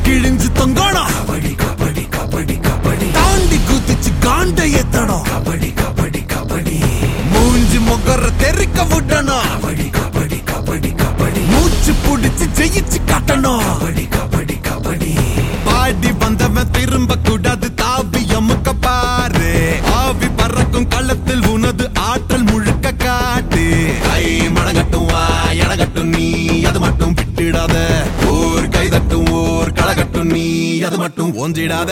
கிழிஞ்சு தொங்கணும் கபடி கபடி கபடி கபடி தாண்டி குதிச்சு காண்ட ஏத்தணும் கபடி கபடி கபடி மூஞ்சி முகர தெறிக்க விடணும் கபடி கபடி கபடி கபடி மூச்சு புடிச்சு ஜெயிச்சு காட்டணும் கபடி கபடி கபடி பாடி வந்தவன் திரும்ப கூடாது தாவி அமுக்க பாரு ஆவி பறக்கும் களத்தில் உனது ஆற்றல் முழுக்க காட்டு கை மடங்கட்டும் வா எடகட்டும் நீ அது மட்டும் விட்டுடாத ஓர் கை தட்டும் ஓர் களகட்டும் நீ அது மட்டும் ஓஞ்சிடாத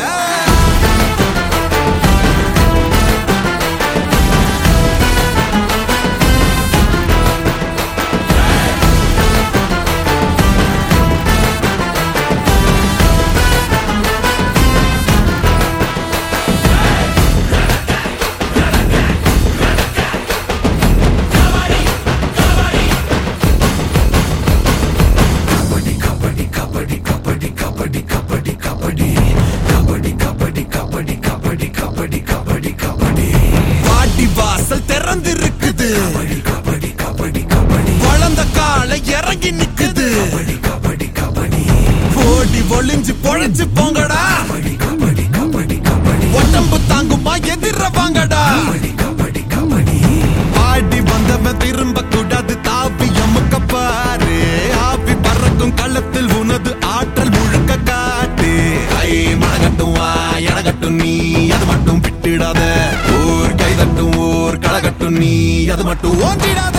கபடி கபடி கபடி கபடி கபடி கபடி கபடி கபடி கபடி கபடி கபடி கபடி கபடி கபடி பாட்டி வாசல் திறந்திருக்குது கபடி கபடி கபடி கபடி வளர்ந்த காலை இறங்கி நிக்குது கபடி கபடி கபடி ஓடி ஒளிஞ்சு பொழைச்சு போங்கடா கபடி கபடி கபடி கபடி உடம்பு தாங்குமா எதிர வாங்கடா கபடி கபடி கபடி பாடி வந்தவன் திரும்ப கூடாது தாவி அமுக்க பாரு ஆவி பறக்கும் களத்தில் உனது ஆற்றல் முழுக்க காட்டு கை மடகட்டும் வா எடகட்டும் நீ அது மட்டும் விட்டுடாத ஓர் கை தட்டும் ஓர் களகட்டும் நீ அது மட்டும் ஓட்டிடாத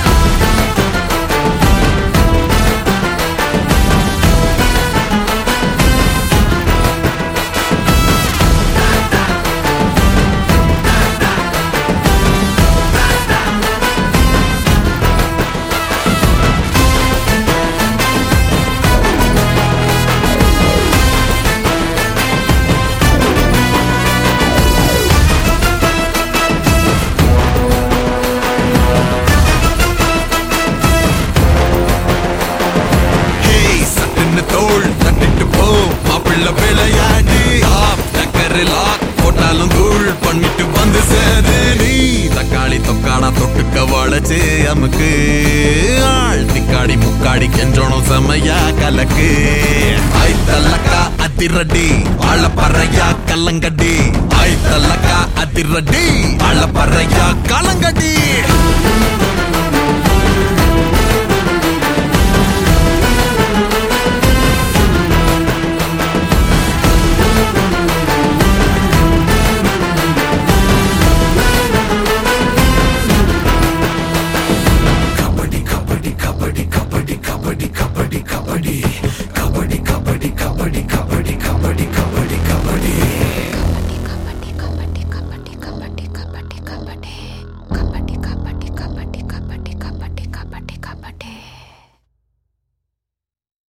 ஹேய் சட்டுன்னு தோள் தட்டிட்டு போ மாப்பிள்ள விளையாடு ஆப் டக்கரு லாக் போட்டாலும் தூள் பண்ணிட்டு வந்து சேரு நீ தக்காளி தொக்காடா தொட்டுக்க வளைச்சு அமுக்கு ஆள் திக்காடி முக்காடி கெஞ்சோணும் செமையா கலக்கு ஐ தல்லக்கா அதிரடி ஆள பறையா கல்லங்கடி ஐ தல்லக்கா அதிரடி ஆள பறையா கலங்கடி